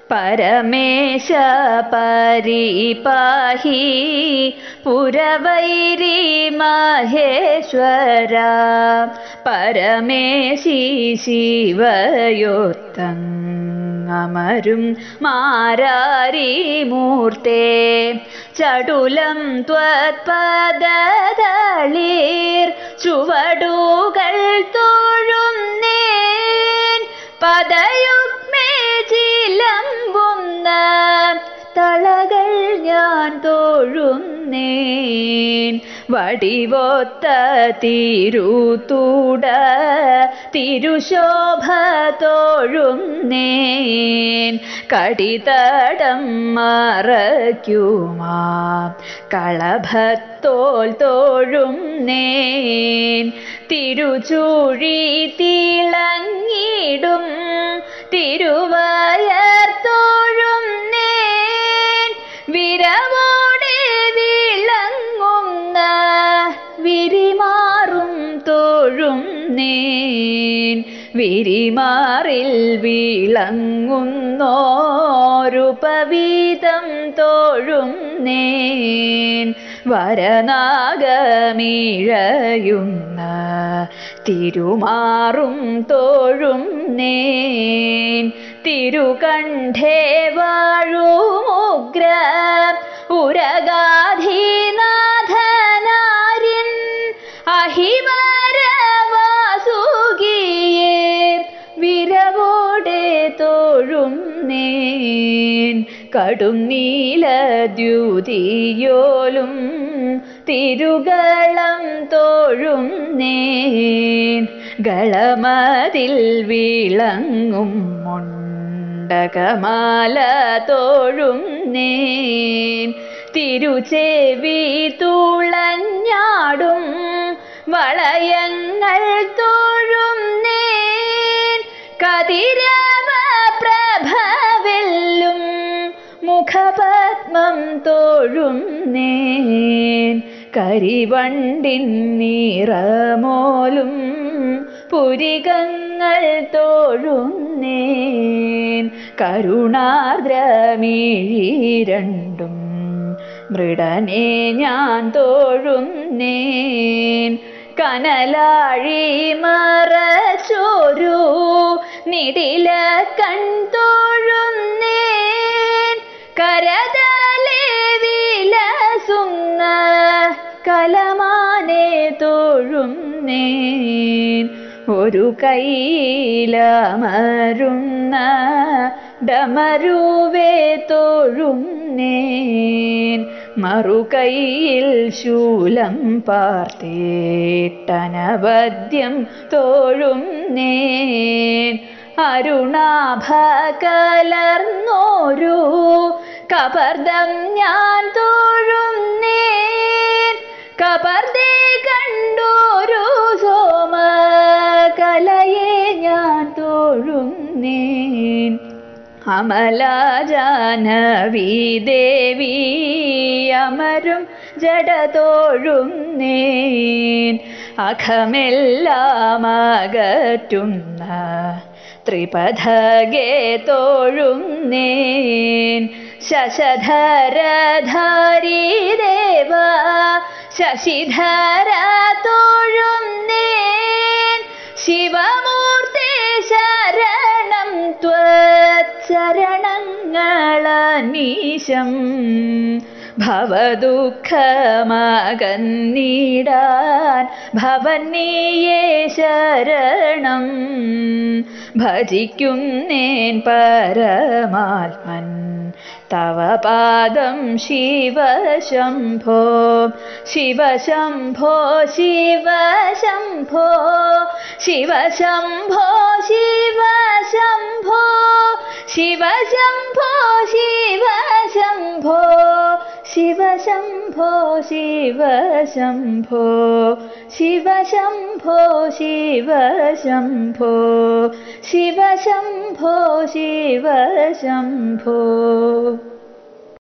പരമേശ പരിപാഹി പുരവൈരി മഹേശ്വര പരമേശി ശിവയോത്തങ്ങമരും മാരാരി മൂർത്തേ ചടുലം ത്വത്പദതളിർ ചുവടുകൾ തൊഴുന്നേൻ പദയുഗ്മേ ചിലമ്പുന്ന തളകൾ ഞാൻ തൊഴുന്നേൻ വടിവൊത്ത തിരുത്തൂട തിരുശോഭ തൊഴുന്നേൻ കടിതടം മറയ്ക്കുമാ കളഭത്തോൽ തൊഴുന്നേൻ തിരുചൂഴി തിളങ്ങിടും തിരുവയർ തൊഴുന്നേൻ വിരവോടെ വിളങ്ങുന്ന വിരിമാറും തൊഴുന്നേൻ വിരിമാറിൽ വിളങ്ങുന്നോരുപവീതം തൊഴുന്നേൻ വരനാഗമിഴയുന്ന തിരുമാറും തൊഴുന്നേൻ തിരുകണ്ഠേ വാഴുമുഗ്ര ഉരഗാധീനാഥനാരിൻ അഹിമരവാസുകിയെ വിരവോടെ തൊഴുന്നേൻ കടും നീലദ്യുതിയോലും തിരുകളം തൊഴുന്നേൻ ഗളമതിൽ വിളങ്ങും മുണ്ടകമാല തൊഴുന്നേൻ തിരുചേവി തുളഞ്ഞാടും വളയങ്ങൾ തൊഴുന്നേൻ കതിരവ പ്രഭവെല്ലും മുഖപത്മം തൊഴുന്നേൻ കരിവണ്ടിൻ നിറമോലും പുരികങ്ങൾ തൊഴുന്നേൻ കരുണാർദ്രമിഴിരണ്ടും മൃഡനെ ഞാൻ തൊഴുന്നേൻ കനലാഴി മറച്ചോരു നിടില കൺ തൊഴുന്നേൻ കരതലെ വിലസുന്ന കലമാനെ തൊഴുന്നേൻ ഒരു കൈലമരുന്ന ഡമരുവേ തൊഴുന്നേൻ മറുകൈയിൽ ശൂലം പാർത്തേട്ടനവദ്യം തൊഴുന്നേൻ അരുണാഭ കലർന്നോരു കപർദം ഞാൻ തൊഴുന്നേൻ കപർദേ കണ്ടോരു സോമ കലയെ ഞാൻ തൊഴുന്നേൻ അമലാജാനവി ദേവി അമരും ജഡ തൊഴുന്നേൻ അഖമെല്ലാം അകറ്റുന്ന ത്രിപഥകെ തൊഴുന്നേൻ ശശധരധാരി ദേവ ശശിധര തൊഴുന്നേൻ ശിവമൂർത്തി ശരണം ത്വച്ചരണങ്ങളനീശം ഭവദുഃഖമകന്നീടാൻ ഭവന്നീയേ ശരണം ഭജിക്കുന്നേൻ പരമാത്മൻ തവ പാദം ശിവശംഭോ ശിവശംഭോ ശിവശംഭോ ശിവശംഭോ ശിവശംഭോ ശിവശംഭോ ശിവശംഭോ ശിവശംഭോ ശിവശംഭോ ശിവശംഭോ ശിവശംഭോ ശിവശംഭോ ശിവശംഭോ